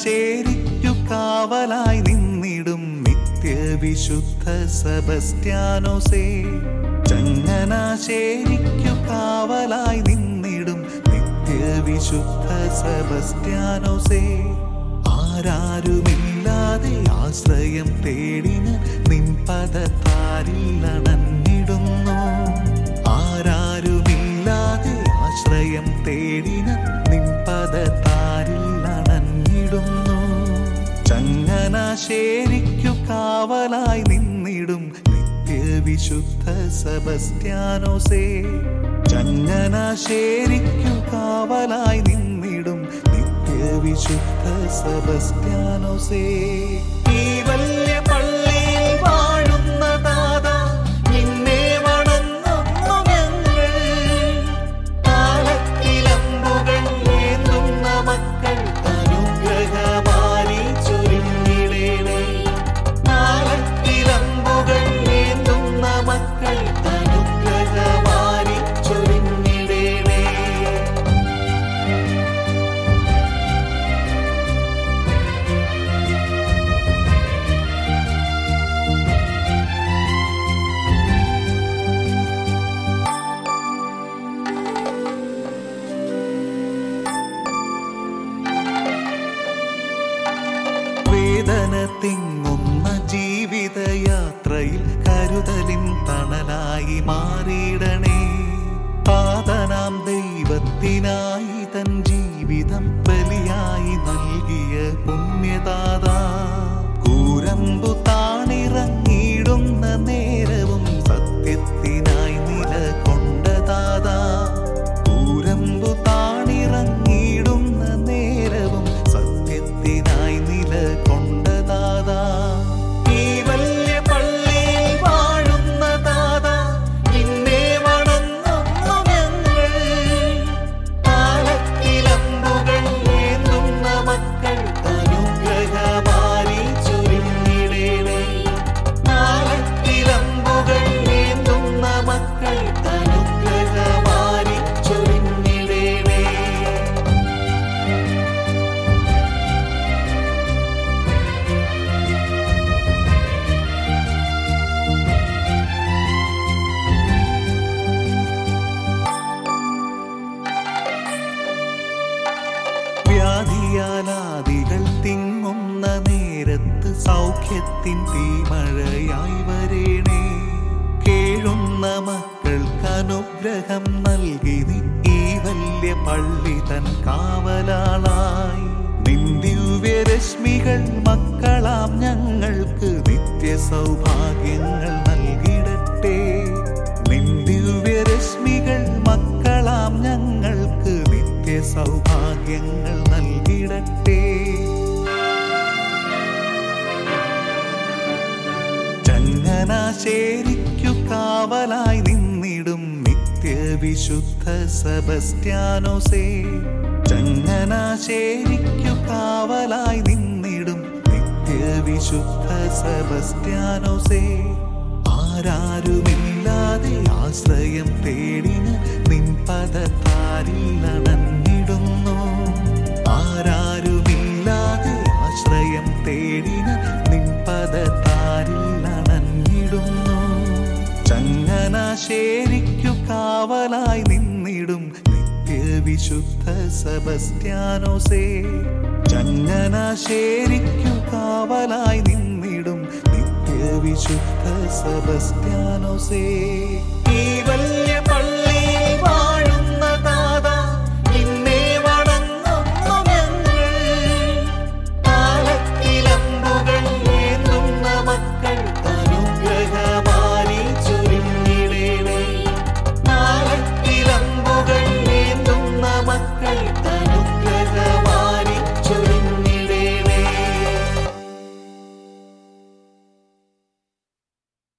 ചങ്ങനാശ്ശേരിക്കു കാവലായി നിന്നിടും നിത്യവിശുദ്ധ സെബസ്ത്യാനോസേ ചങ്ങനാശ്ശേരിക്കു കാവലായി നിന്നിടും നിത്യവിശുദ്ധ സെബസ്ത്യാനോസേ ആരാരുമില്ലാതെ ആശ്രയം തേടിന് നിൻ പദത്താരിൽ അണഞ്ഞിടുന്നു ആരാരുമില്ലാതെ ആശ്രയം തേടിന് നിൻ പദത്താരിൽ അണഞ്ഞിടുന്നു ചങ്ങനാശ്ശേരിക്കു കാവലായി നിന്നിടും നിത്യവിശുദ്ധ സെബസ്ത്യാനോസേ ചങ്ങനാശ്ശേരിക്കു കാവലായി നിന്നിടും നിത്യവിശുദ്ധ സെബസ്ത്യാനോസേ ഈ വല്യ പള്ളിയിൽ വാഴുന്ന ദാദാ നിന്നെ വണങ്ങുന്നു ഞങ്ങൾ താളത്തിലമ്പുകൾ ഏന്തുന്ന മക്കൾ അനുഗ്രഹമാരി ചൊരിഞ്ഞിടേണേ താളത്തിലമ്പുകൾ ഏന്തുന്ന മക്കൾ അനുഗ്രഹമാരി ചൊരിഞ്ഞിടേണേ വേദന തിങ്ങുന്ന ജീവിതയാത്രയിൽ കരുതലിൻ തണലായി മാറിയിടണേ പാതനാം ദൈവത്തിനായി തൻ ജീവിതം ബലിയായി നൽകിയ പുണ്യദാതാ കൂരമ്പു താണിറങ്ങിയിടുന്ന നേരവും സത്യത്തിനായി നിലകൊണ്ട ദാദാ കൂരമ്പു താണിറങ്ങിയിടുന്ന നേരവും സത്യത്തിനായി നിലകൊണ്ട ദാദാ ഈ വല്യ പള്ളിയിൽ വാഴുന്ന ദാദാ നിന്നെ വണങ്ങുന്നു ഞങ്ങൾ താളത്തിലമ്പുകൾ ഏന്തുന്ന മക്കൾ അനുഗ്രഹമാരി ചൊരിഞ്ഞിടേണേ താളത്തിലമ്പുകൾ ഏന്തുന്ന മക്കൾ അനുഗ്രഹമാരി ചൊരിഞ്ഞിടേണേ വ്യാധിയാലാദികൾ തിങ്ങുന്ന നേരത്ത് സൗഖ്യത്തിൻ തീമഴയായി വരേണേ കേഴുന്ന മക്കൾക്ക് അനുഗ്രഹം നൽകി നീ ഈ വല്യ പള്ളി തൻ കാവലാളായി നിന്ദിവ്യരശ്മികൾ മക്കളാം ഞങ്ങൾക്ക് നിത്യ സൗഭാഗ്യങ്ങൾ നൽകിടട്ടെ നിന്ദിവ്യരശ്മികൾ മക്കളാം ഞങ്ങൾക്ക് നിത്യ സൗഭാഗ്യങ്ങൾ നൽകിടട്ടെ ചങ്ങനാശ്ശേരിക്കു കാവലായി നിന്നിടും നിത്യവിശുദ്ധ സെബസ്ത്യാനോസേ ചങ്ങനാശ്ശേരിക്കു കാവലായി നിന്നിടും നിത്യവിശുദ്ധ സെബസ്ത്യാനോസേ ആരാരുമില്ലാതെ ആശ്രയം തേടിന് നിൻ പദത്താരിൽ അണഞ്ഞിടുന്നു ആരാരുമില്ലാതെ ആശ്രയം തേടിന് നിൻ പദത്താരിൽ അണഞ്ഞിടുന്നു ചങ്ങനാശ്ശേരിക്കു കാവലായി നിന്നിടും നിത്യവിശുദ്ധ സെബസ്ത്യാനോസേ ചങ്ങനാശ്ശേരിക്കു കാവലായി നിന്നിടും നിത്യവിശുദ്ധ സെബസ്ത്യാനോസേ ഈ വല്ല